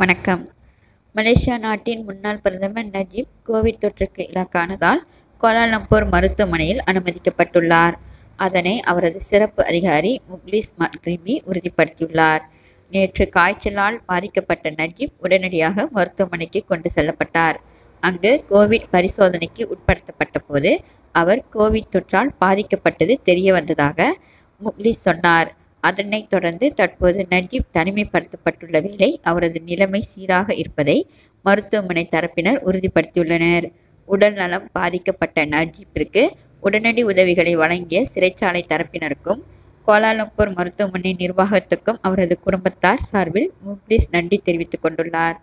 வணக்கம் மலேசியா நாட்டின் முன்னாள் பிரதமர் நஜீப் கோவிட் தொற்றுக்கு இலக்கானதால் கோலாலம்பூர் மருத்துவமனையில் அனுமதிக்கப்பட்டுள்ளார் அதனை அவரது சிறப்பு அதிகாரி முக்லிஸ் மக்ரிமி உறுதிப்படுத்தியுள்ளார் நேற்று காய்ச்சலால் பாதிக்கப்பட்ட நஜீப் உடனடியாக மருத்துவமனைக்கு கொண்டு செல்லப்பட்டார் அங்கு கோவிட் பரிசோதனைக்கு உட்படுத்தப்பட்ட போது அவர் கோவிட் தொற்றால் பாதிக்கப்பட்டது தெரிய வந்ததாக முக்லிஸ் சொன்னார் அதனைத் தொடர்ந்து தற்போது நஜீப் தனிமைப்படுத்தப்பட்டுள்ள வேளை அவரது நிலைமை சீராக இருப்பதை மருத்துவமனை தரப்பினர் உறுதிப்படுத்தியுள்ளனர் உடல் நலம் பாதிக்கப்பட்ட நஜீப்பிற்கு உடனடி உதவிகளை வழங்கிய சிறைச்சாலை தரப்பினருக்கும் கோலாலம்பூர் மருத்துவமனை நிர்வாகத்துக்கும் அவரது குடும்பத்தார் சார்பில் முக்லிஸ் நன்றி தெரிவித்துக் கொண்டுள்ளார்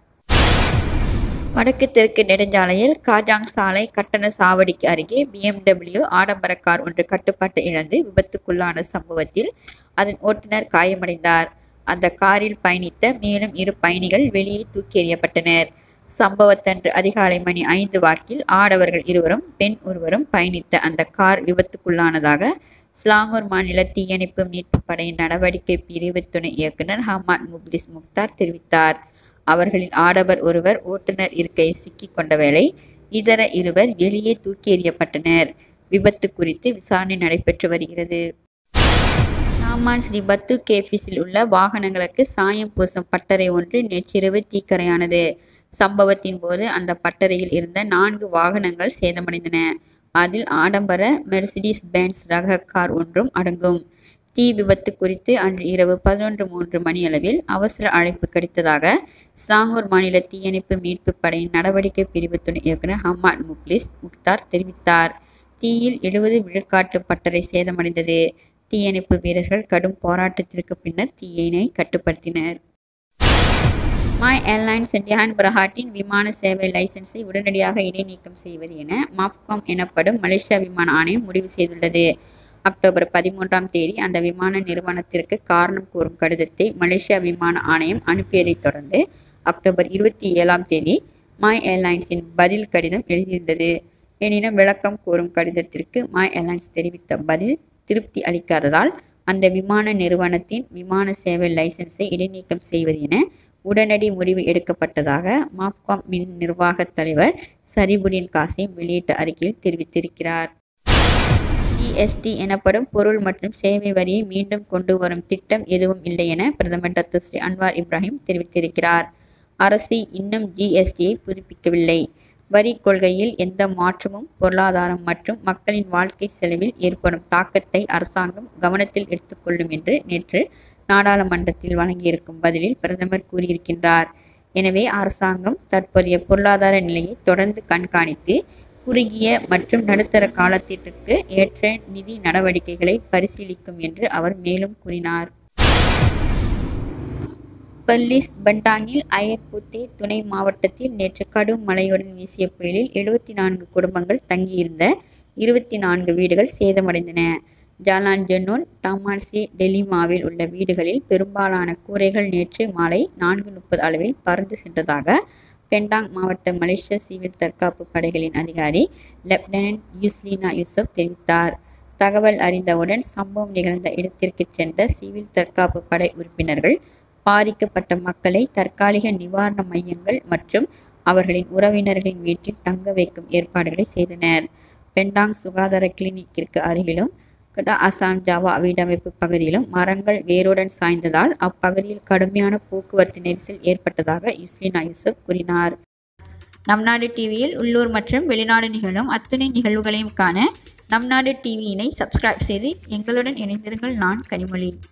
வடக்கு தெற்கு நெடுஞ்சாலையில் காஜாங் சாலை கட்டண சாவடிக்கு அருகே பிஎம்டபிள்யூ ஆடம்பர கார் ஒன்று கட்டுப்பாட்டை இழந்து விபத்துக்குள்ளான சம்பவத்தில் அதன் ஓட்டுநர் காயமடைந்தார் அந்த காரில் பயணித்த மேலும் இரு பயணிகள் வெளியே தூக்கி எறியப்பட்டனர் சம்பவத்தன்று அதிகாலை மணி ஐந்து வாக்கில் ஆடவர்கள் இருவரும் பெண் ஒருவரும் பயணித்த அந்த கார் விபத்துக்குள்ளானதாக ஸ்லாங்கூர் மாநில தீயணைப்பு மீட்புப் படையின் நடவடிக்கை பிரிவு துணை இயக்குனர் ஹமாட் முக்லிஸ் முக்தார் தெரிவித்தார் அவர்களில் ஆடவர் ஒருவர் ஓட்டுநர் இருக்கையில் சிக்கிக் கொண்ட வேளை இதர இருவர் வெளியே தூக்கி எறியப்பட்டனர் விபத்து குறித்து விசாரணை நடைபெற்று வருகிறது நாமான் ஸ்ரீ பத்து கேஃபிஸில் உள்ள வாகனங்களுக்கு சாயம் பூசும் பட்டறை ஒன்று நேற்றிரவு தீக்கரையானது சம்பவத்தின் போது அந்த பட்டறையில் இருந்த நான்கு வாகனங்கள் சேதமடைந்தன அதில் ஆடம்பர மெர்சிடிஸ் பென்ஸ் ரக கார் ஒன்றும் அடங்கும் தீ விபத்து குறித்து அன்று இரவு பதினொன்று மூன்று மணியளவில் அவசர அழைப்பு கிடைத்ததாக ஸ்லாங்கூர் மாநில தீயணைப்பு மீட்பு படையின் நடவடிக்கை பிரிவு துணை இயக்குநர் ஹமாட் முக்லிஸ் முக்தார் தெரிவித்தார் தீயில் எழுபது விழுக்காட்டு பட்டறை சேதமடைந்தது தீயணைப்பு வீரர்கள் கடும் போராட்டத்திற்கு பின்னர் தீயினை கட்டுப்படுத்தினர் மாய் ஏர்லைன்ஸ் டியான் பிரஹாட்டின் விமான சேவை லைசன்ஸை உடனடியாக இடைநீக்கம் செய்வது என மாஃப்காம் எனப்படும் மலேசியா விமான ஆணையம் முடிவு செய்துள்ளது அக்டோபர் பதிமூன்றாம் தேதி அந்த விமான நிறுவனத்திற்கு காரணம் கூறும் கடிதத்தை மலேசியா விமான ஆணையம் அனுப்பியதைத் தொடர்ந்து அக்டோபர் இருபத்தி ஏழாம் தேதி மாய் ஏர்லைன்ஸின் பதில் கடிதம் எழுதியிருந்தது எனினும் விளக்கம் கூறும் கடிதத்திற்கு மாய் ஏர்லைன்ஸ் தெரிவித்த பதில் திருப்தி அளிக்காததால் அந்த விமான நிறுவனத்தின் விமான சேவை லைசன்ஸை இடைநீக்கம் செய்வது என உடனடி முடிவு எடுக்கப்பட்டதாக மாஃப்காம் மின் நிர்வாகத் தலைவர் சரிபுடின் காசிம் வெளியிட்ட அறிக்கையில் தெரிவித்திருக்கிறார் ஜிஎஸ்டி எனப்படும் பொருள் மற்றும் சேவை வரியை மீண்டும் கொண்டு வரும் திட்டம் எதுவும் இல்லை என பிரதமர் டாக்டர் ஸ்ரீ அன்வார் இப்ராஹிம் தெரிவித்திருக்கிறார் அரசு இன்னும் ஜிஎஸ்டியை புதுப்பிக்கவில்லை வரி கொள்கையில் எந்த மாற்றமும் பொருளாதாரம் மற்றும் மக்களின் வாழ்க்கை செலவில் ஏற்படும் தாக்கத்தை அரசாங்கம் கவனத்தில் எடுத்துக்கொள்ளும் என்று நேற்று நாடாளுமன்றத்தில் வழங்கியிருக்கும் பதிலில் பிரதமர் கூறியிருக்கின்றார் எனவே அரசாங்கம் தற்போதைய பொருளாதார நிலையை தொடர்ந்து கண்காணித்து குறுகிய மற்றும் நடுத்தர காலத்திற்கு ஏற்ற நிதி நடவடிக்கைகளை பரிசீலிக்கும் என்று அவர் மேலும் கூறினார் பர்லிஸ் பண்டாங்கில் அயர்புத்தே துணை மாவட்டத்தில் நேற்று கடும் மழையுடன் வீசிய புயலில் எழுபத்தி நான்கு குடும்பங்கள் தங்கியிருந்த இருபத்தி நான்கு வீடுகள் சேதமடைந்தன ஜாலான் ஜென்னூன் தாமான்சி டெலிமாவில் உள்ள வீடுகளில் பெரும்பாலான கூரைகள் நேற்று மாலை நான்கு முப்பது அளவில் பறந்து சென்றதாக பெண்டாங் மாவட்ட மலேசிய சிவில் தற்காப்பு படைகளின் அதிகாரி லெப்டினன்ட் யூஸ்லினா யூசப் தெரிவித்தார் தகவல் அறிந்தவுடன் சம்பவம் நிகழ்ந்த இடத்திற்கு சென்ற சிவில் தற்காப்பு படை உறுப்பினர்கள் பாதிக்கப்பட்ட மக்களை தற்காலிக நிவாரண மையங்கள் மற்றும் அவர்களின் உறவினர்களின் வீட்டில் தங்க வைக்கும் ஏற்பாடுகளை செய்தனர் பெண்டாங் சுகாதார கிளினிக்கிற்கு அருகிலும் கடா அசாம் ஜாவா வீடமைப்பு பகுதியிலும் மரங்கள் வேருடன் சாய்ந்ததால் அப்பகுதியில் கடுமையான போக்குவரத்து நெரிசல் ஏற்பட்டதாக யுஸ்லினா யூசப் கூறினார் நம் நாடு டிவியில் உள்ளூர் மற்றும் வெளிநாடு நிகழும் அத்துணை நிகழ்வுகளையும் காண நம் நாடு டிவியினை சப்ஸ்கிரைப் செய்து எங்களுடன் இணைந்திருங்கள் நான் கனிமொழி